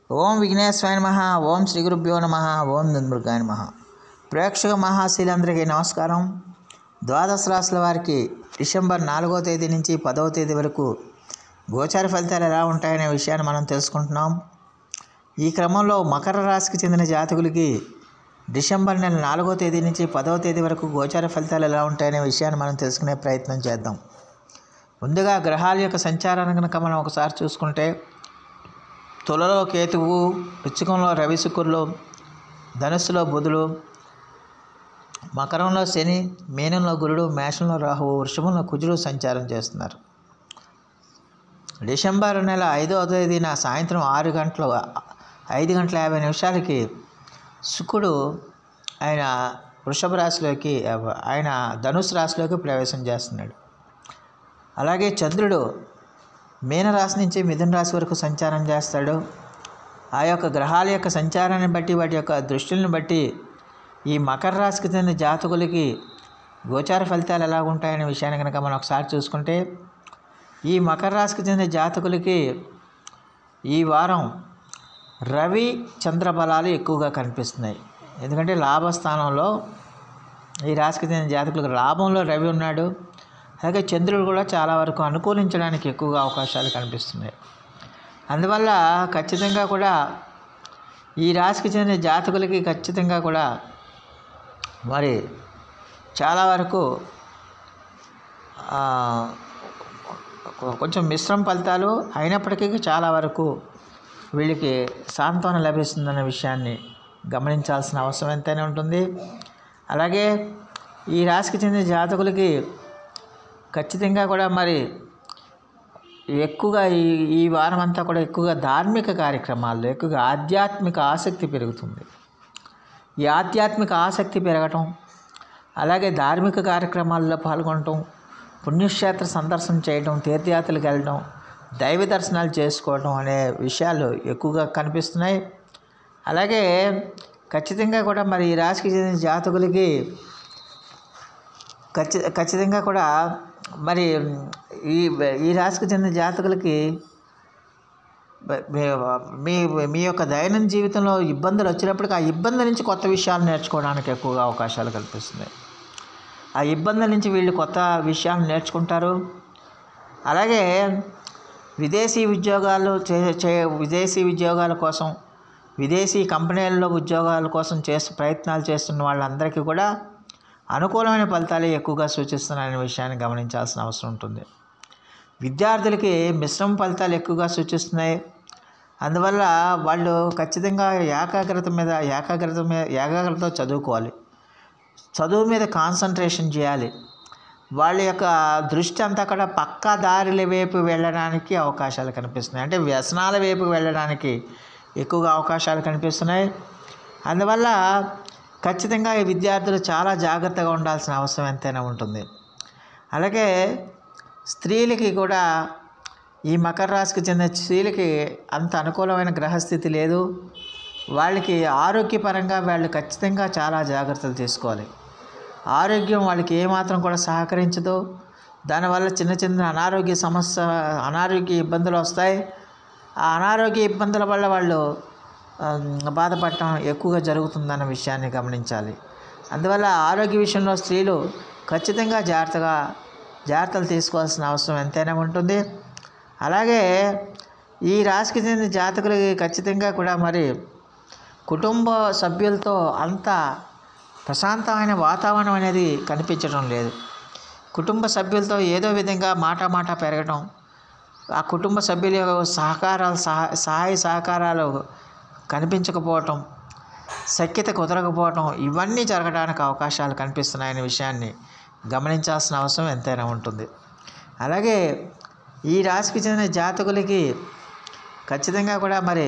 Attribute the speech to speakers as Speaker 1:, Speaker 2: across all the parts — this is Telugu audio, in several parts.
Speaker 1: ఓం విఘ్నేశ్వరాయ నమ ఓం శ్రీ గురుభ్యో నమ ఓం దుర్గాయ నమ ప్రేక్షక మహాశీలందరికీ నమస్కారం ద్వాదశ రాశుల వారికి డిసెంబర్ నాలుగో తేదీ నుంచి పదవ తేదీ వరకు గోచార ఫలితాలు ఎలా ఉంటాయనే విషయాన్ని మనం తెలుసుకుంటున్నాం ఈ క్రమంలో మకర రాశికి చెందిన జాతకులకి డిసెంబర్ నెల నాలుగో తేదీ నుంచి పదవ తేదీ వరకు గోచార ఫలితాలు ఎలా ఉంటాయనే విషయాన్ని మనం తెలుసుకునే ప్రయత్నం చేద్దాం ముందుగా గ్రహాల యొక్క సంచారాన్ని కనుక మనం ఒకసారి చూసుకుంటే తులలో కేతువు వృచ్చికంలో రవి శుక్రులు ధనుస్సులో బుధుడు మకరంలో శని మీనంలో గురుడు మేషంలో రాహువు వృషభంలో కుజుడు సంచారం చేస్తున్నారు డిసెంబర్ నెల ఐదవ తేదీన సాయంత్రం ఆరు గంటల ఐదు గంటల యాభై నిమిషాలకి శుక్రుడు ఆయన వృషభ రాశిలోకి ఆయన ధనుసు రాశిలోకి ప్రవేశం చేస్తున్నాడు అలాగే చంద్రుడు మీనరాశి నుంచి మిథున రాశి వరకు సంచారం చేస్తాడు ఆ యొక్క గ్రహాల యొక్క సంచారాన్ని బట్టి వాటి యొక్క దృష్టిని బట్టి ఈ మకర రాశికి చెందిన జాతకులకి గోచార ఫలితాలు ఎలా ఉంటాయనే విషయాన్ని కనుక మనం ఒకసారి చూసుకుంటే ఈ మకర రాశికి చెందిన జాతకులకి ఈ వారం రవి చంద్ర బలాలు ఎక్కువగా కనిపిస్తున్నాయి ఎందుకంటే లాభస్థానంలో ఈ రాశికి చెందిన జాతకులకు లాభంలో రవి ఉన్నాడు అలాగే చంద్రుడు కూడా చాలా వరకు అనుకూలించడానికి ఎక్కువగా అవకాశాలు కనిపిస్తున్నాయి అందువల్ల ఖచ్చితంగా కూడా ఈ రాశికి చెందిన జాతకులకి ఖచ్చితంగా కూడా మరి చాలా వరకు ఆ, కొంచెం మిశ్రమ ఫలితాలు అయినప్పటికీ చాలా వరకు వీళ్ళకి సాంత్వన లభిస్తుందన్న విషయాన్ని గమనించాల్సిన అవసరం ఎంతైనా ఉంటుంది అలాగే ఈ రాశికి చెందిన జాతకులకి ఖచ్చితంగా కూడా మరి ఎక్కువగా ఈ ఈ వారం అంతా కూడా ఎక్కువగా ధార్మిక కార్యక్రమాల్లో ఎక్కువగా ఆధ్యాత్మిక ఆసక్తి పెరుగుతుంది ఈ ఆధ్యాత్మిక ఆసక్తి పెరగటం అలాగే ధార్మిక కార్యక్రమాల్లో పాల్గొనటం పుణ్యక్షేత్ర సందర్శన చేయడం తీర్థయాత్రలకు వెళ్ళడం దైవ దర్శనాలు చేసుకోవడం అనే విషయాలు ఎక్కువగా కనిపిస్తున్నాయి అలాగే ఖచ్చితంగా కూడా మరి ఈ రాశికి చెందిన జాతకులకి ఖచ్చి ఖచ్చితంగా కూడా మరి ఈ ఈ రాశికి చెందిన జాతకులకి మీ మీ యొక్క దైనందిన జీవితంలో ఇబ్బందులు వచ్చినప్పటికీ ఆ ఇబ్బంది నుంచి కొత్త విషయాలు నేర్చుకోవడానికి ఎక్కువగా అవకాశాలు కల్పిస్తున్నాయి ఆ ఇబ్బందుల నుంచి వీళ్ళు కొత్త విషయాలు నేర్చుకుంటారు అలాగే విదేశీ ఉద్యోగాలు చే చే విదేశీ ఉద్యోగాల కోసం విదేశీ కంపెనీల్లో ఉద్యోగాల కోసం చేస్తూ ప్రయత్నాలు చేస్తున్న వాళ్ళందరికీ కూడా అనుకూలమైన ఫలితాలే ఎక్కువగా సూచిస్తున్నాయనే విషయాన్ని గమనించాల్సిన అవసరం ఉంటుంది విద్యార్థులకి మిశ్రమ ఫలితాలు ఎక్కువగా సూచిస్తున్నాయి అందువల్ల వాళ్ళు ఖచ్చితంగా ఏకాగ్రత మీద ఏకాగ్రత మీద ఏకాగ్రతతో చదువుకోవాలి చదువు మీద కాన్సన్ట్రేషన్ చేయాలి వాళ్ళ యొక్క దృష్టి అంతా కూడా పక్కా దారిల వైపు వెళ్ళడానికి అవకాశాలు కనిపిస్తున్నాయి అంటే వ్యసనాల వైపు వెళ్ళడానికి ఎక్కువగా అవకాశాలు కనిపిస్తున్నాయి అందువల్ల ఖచ్చితంగా ఈ విద్యార్థులు చాలా జాగ్రత్తగా ఉండాల్సిన అవసరం ఎంతైనా ఉంటుంది అలాగే స్త్రీలకి కూడా ఈ మకర రాశికి చెందిన స్త్రీలకి అంత అనుకూలమైన గ్రహస్థితి లేదు వాళ్ళకి ఆరోగ్యపరంగా వాళ్ళు ఖచ్చితంగా చాలా జాగ్రత్తలు తీసుకోవాలి ఆరోగ్యం వాళ్ళకి ఏమాత్రం కూడా సహకరించదు దానివల్ల చిన్న చిన్న అనారోగ్య సమస్య అనారోగ్య ఇబ్బందులు వస్తాయి ఆ అనారోగ్య ఇబ్బందుల వల్ల వాళ్ళు ఆ, బాధపడటం ఎక్కువగా జరుగుతుందన్న విషయాన్ని గమనించాలి అందువల్ల ఆరోగ్య విషయంలో స్త్రీలు ఖచ్చితంగా జాగ్రత్తగా జాగ్రత్తలు తీసుకోవాల్సిన అవసరం ఎంతైనా ఉంటుంది అలాగే ఈ రాశికి చెందిన జాతకులకి ఖచ్చితంగా కూడా మరి కుటుంబ సభ్యులతో అంత ప్రశాంతమైన వాతావరణం అనేది కనిపించడం లేదు కుటుంబ సభ్యులతో ఏదో విధంగా మాట మాట పెరగడం ఆ కుటుంబ సభ్యుల యొక్క సహకారాలు సహా సహాయ సహకారాలు కనిపించకపోవటం సఖ్యత కుదరకపోవటం ఇవన్నీ జరగడానికి అవకాశాలు కనిపిస్తున్నాయనే విషయాన్ని గమనించాల్సిన అవసరం ఎంతైనా ఉంటుంది అలాగే ఈ రాశికి చెందిన జాతకులకి ఖచ్చితంగా కూడా మరి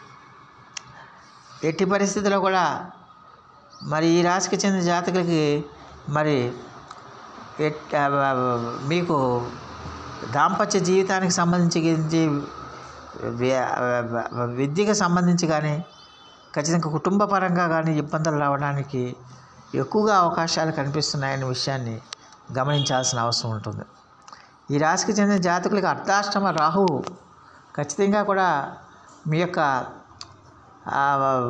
Speaker 1: ఎట్టి పరిస్థితుల్లో కూడా మరి ఈ రాశికి చెందిన జాతకులకి మరి ఎట్- ఆ, ఆ, మీకు దాంపత్య జీవితానికి సంబంధించి గురించి వ్య- విద్యకు సంబంధించి కానీ ఖచ్చితంగా కుటుంబ పరంగా కానీ ఇబ్బందులు రావడానికి ఎక్కువగా అవకాశాలు కనిపిస్తున్నాయనే విషయాన్ని గమనించాల్సిన అవసరం ఉంటుంది ఈ రాశికి చెందిన జాతకులకి అర్ధాష్టమ రాహువు ఖచ్చితంగా కూడా మీ యొక్క ఆ,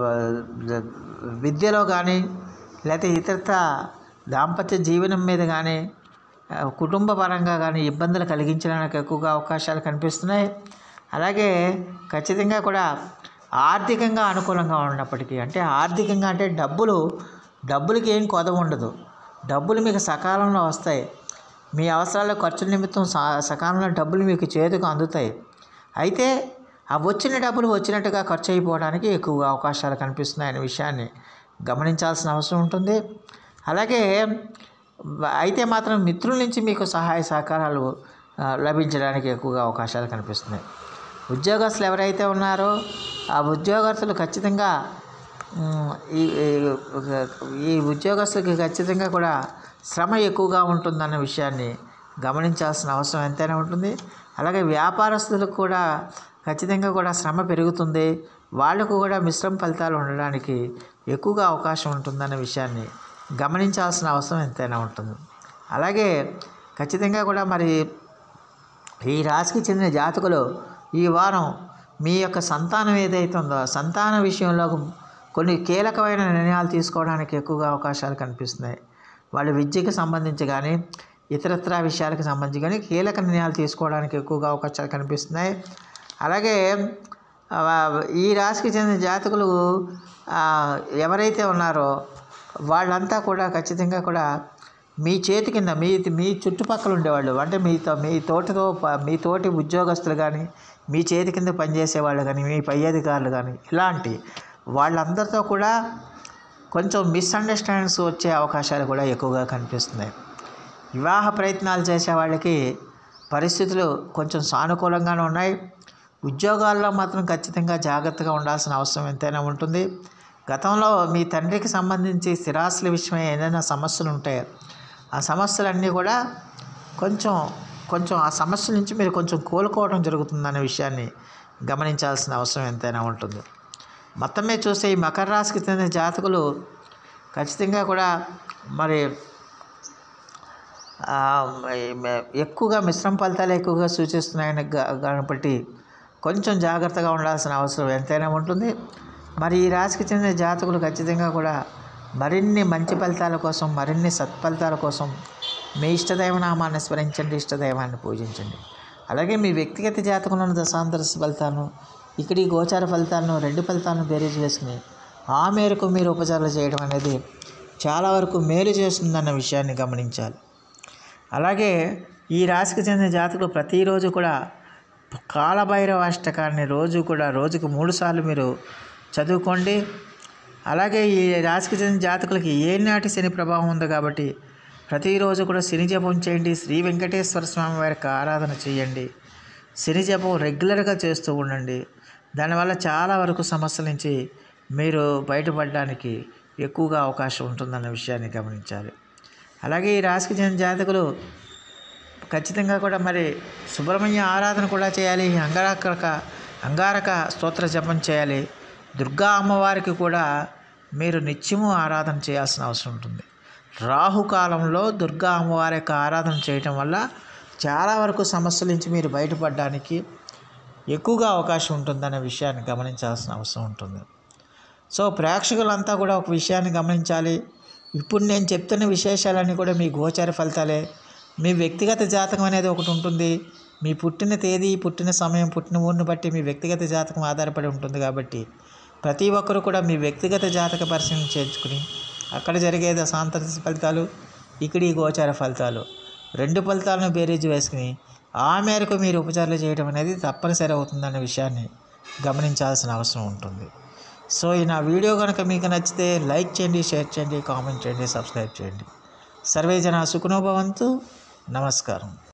Speaker 1: విద్యలో కానీ లేకపోతే ఇతరత దాంపత్య జీవనం మీద కానీ ఆ, కుటుంబ పరంగా కానీ ఇబ్బందులు కలిగించడానికి ఎక్కువగా అవకాశాలు కనిపిస్తున్నాయి అలాగే ఖచ్చితంగా కూడా ఆర్థికంగా అనుకూలంగా ఉన్నప్పటికీ అంటే ఆర్థికంగా అంటే డబ్బులు డబ్బులకి ఏం కొదవ ఉండదు డబ్బులు మీకు సకాలంలో వస్తాయి మీ అవసరాల ఖర్చుల నిమిత్తం స- సకాలంలో డబ్బులు మీకు చేతికి అందుతాయి అయితే ఆ వచ్చిన డబ్బులు వచ్చినట్టుగా ఖర్చు అయిపోవడానికి ఎక్కువగా అవకాశాలు కనిపిస్తున్నాయి అనే విషయాన్ని గమనించాల్సిన అవసరం ఉంటుంది అలాగే వ- అయితే మాత్రం మిత్రుల నుంచి మీకు సహాయ సహకారాలు ఆ, లభించడానికి ఎక్కువగా అవకాశాలు కనిపిస్తున్నాయి ఉద్యోగస్తులు ఎవరైతే ఉన్నారో ఆ ఉద్యోగస్తులు ఖచ్చితంగా ఉమ్, ఈ ఈ- ఈ ఉద్యోగస్తులకి ఖచ్చితంగా కూడా శ్రమ ఎక్కువగా ఉంటుందన్న విషయాన్ని గమనించాల్సిన అవసరం ఎంతైనా ఉంటుంది అలాగే వ్యాపారస్తులకు కూడా ఖచ్చితంగా కూడా శ్రమ పెరుగుతుంది వాళ్ళకు కూడా మిశ్రమ ఫలితాలు ఉండడానికి ఎక్కువగా అవకాశం ఉంటుందన్న విషయాన్ని గమనించాల్సిన అవసరం ఎంతైనా ఉంటుంది అలాగే ఖచ్చితంగా కూడా మరి ఈ రాశికి చెందిన జాతకులు ఈ వారం మీ యొక్క సంతానం ఏదైతే ఉందో సంతాన విషయంలో కొన్ని కీలకమైన నిర్ణయాలు తీసుకోవడానికి ఎక్కువగా అవకాశాలు కనిపిస్తున్నాయి వాళ్ళ విద్యకి సంబంధించి కానీ ఇతరత్ర విషయాలకు సంబంధించి కానీ కీలక నిర్ణయాలు తీసుకోవడానికి ఎక్కువగా అవకాశాలు కనిపిస్తున్నాయి అలాగే ఆ, ఈ రాశికి చెందిన జాతకులు ఆ, ఎవరైతే ఉన్నారో వాళ్ళంతా కూడా ఖచ్చితంగా కూడా మీ చేతి కింద మీ మీ చుట్టుపక్కల ఉండేవాళ్ళు అంటే మీతో మీ తోటితో ప- మీ తోటి ఉద్యోగస్తులు కానీ మీ చేతి కింద పనిచేసే వాళ్ళు కానీ మీ పై అధికారులు కానీ ఇలాంటి వాళ్ళందరితో కూడా కొంచెం మిస్అండర్స్టాండింగ్స్ వచ్చే అవకాశాలు కూడా ఎక్కువగా కనిపిస్తున్నాయి వివాహ ప్రయత్నాలు చేసే వాళ్ళకి పరిస్థితులు కొంచెం సానుకూలంగానే ఉన్నాయి ఉద్యోగాల్లో మాత్రం ఖచ్చితంగా జాగ్రత్తగా ఉండాల్సిన అవసరం ఎంతైనా ఉంటుంది గతంలో మీ తండ్రికి సంబంధించి స్థిరాస్తుల విషయమై ఏదైనా సమస్యలు ఉంటే ఆ సమస్యలన్నీ కూడా కొంచెం కొంచెం ఆ సమస్య నుంచి మీరు కొంచెం కోలుకోవడం జరుగుతుందనే విషయాన్ని గమనించాల్సిన అవసరం ఎంతైనా ఉంటుంది మొత్తం మీద చూస్తే ఈ మకర రాశికి చెందిన జాతకులు ఖచ్చితంగా కూడా మరి ఆ, మ- ఎక్కువగా మిశ్రమ ఫలితాలు ఎక్కువగా సూచిస్తున్నాయని గ- కాబట్టి కొంచెం జాగ్రత్తగా ఉండాల్సిన అవసరం ఎంతైనా ఉంటుంది మరి ఈ రాశికి చెందిన జాతకులు ఖచ్చితంగా కూడా మరిన్ని మంచి ఫలితాల కోసం మరిన్ని సత్ఫలితాల కోసం మీ ఇష్టదైవ నామాన్ని స్మరించండి ఇష్టదైవాన్ని పూజించండి అలాగే మీ వ్యక్తిగత జాతకంలోని దశాంతర ఫలితాలను ఇక్కడ ఈ గోచార ఫలితాలను రెండు ఫలితాలను బేరీజ్ వేసుకుని ఆ మేరకు మీరు ఉపచారాలు చేయడం అనేది చాలా వరకు మేలు చేస్తుందన్న విషయాన్ని గమనించాలి అలాగే ఈ రాశికి చెందిన జాతకులు ప్రతిరోజు కూడా కాలభైరవ అష్టకాన్ని రోజు కూడా రోజుకు మూడు సార్లు మీరు చదువుకోండి అలాగే ఈ రాశికి చెందిన జాతకులకి ఏనాటి శని ప్రభావం ఉంది కాబట్టి ప్రతిరోజు కూడా శని జపం చేయండి శ్రీ వెంకటేశ్వర స్వామి వారికి ఆరాధన చేయండి శని జపం రెగ్యులర్గా చేస్తూ ఉండండి దానివల్ల చాలా వరకు సమస్యల నుంచి మీరు బయటపడడానికి ఎక్కువగా అవకాశం ఉంటుందన్న విషయాన్ని గమనించాలి అలాగే ఈ రాశికి చెందిన జాతకులు ఖచ్చితంగా కూడా మరి సుబ్రహ్మణ్య ఆరాధన కూడా చేయాలి అంగారక అంగారక స్తోత్ర జపం చేయాలి దుర్గా అమ్మవారికి కూడా మీరు నిత్యము ఆరాధన చేయాల్సిన అవసరం ఉంటుంది రాహుకాలంలో దుర్గా అమ్మవారి యొక్క ఆరాధన చేయటం వల్ల చాలా వరకు సమస్యల నుంచి మీరు బయటపడడానికి ఎక్కువగా అవకాశం ఉంటుందనే విషయాన్ని గమనించాల్సిన అవసరం ఉంటుంది సో ప్రేక్షకులంతా కూడా ఒక విషయాన్ని గమనించాలి ఇప్పుడు నేను చెప్తున్న విశేషాలన్నీ కూడా మీ గోచార ఫలితాలే మీ వ్యక్తిగత జాతకం అనేది ఒకటి ఉంటుంది మీ పుట్టిన తేదీ పుట్టిన సమయం పుట్టిన ఊరిని బట్టి మీ వ్యక్తిగత జాతకం ఆధారపడి ఉంటుంది కాబట్టి ప్రతి ఒక్కరు కూడా మీ వ్యక్తిగత జాతక పరిశీలన చేర్చుకుని అక్కడ జరిగే దశాంతర ఫలితాలు ఇక్కడ ఈ గోచార ఫలితాలు రెండు ఫలితాలను బేరీజు వేసుకుని ఆ మేరకు మీరు ఉపచారాలు చేయడం అనేది తప్పనిసరి అవుతుందనే విషయాన్ని గమనించాల్సిన అవసరం ఉంటుంది సో ఈ నా వీడియో కనుక మీకు నచ్చితే లైక్ చేయండి షేర్ చేయండి కామెంట్ చేయండి సబ్స్క్రైబ్ చేయండి సర్వే జన సుఖనోభవంతు నమస్కారం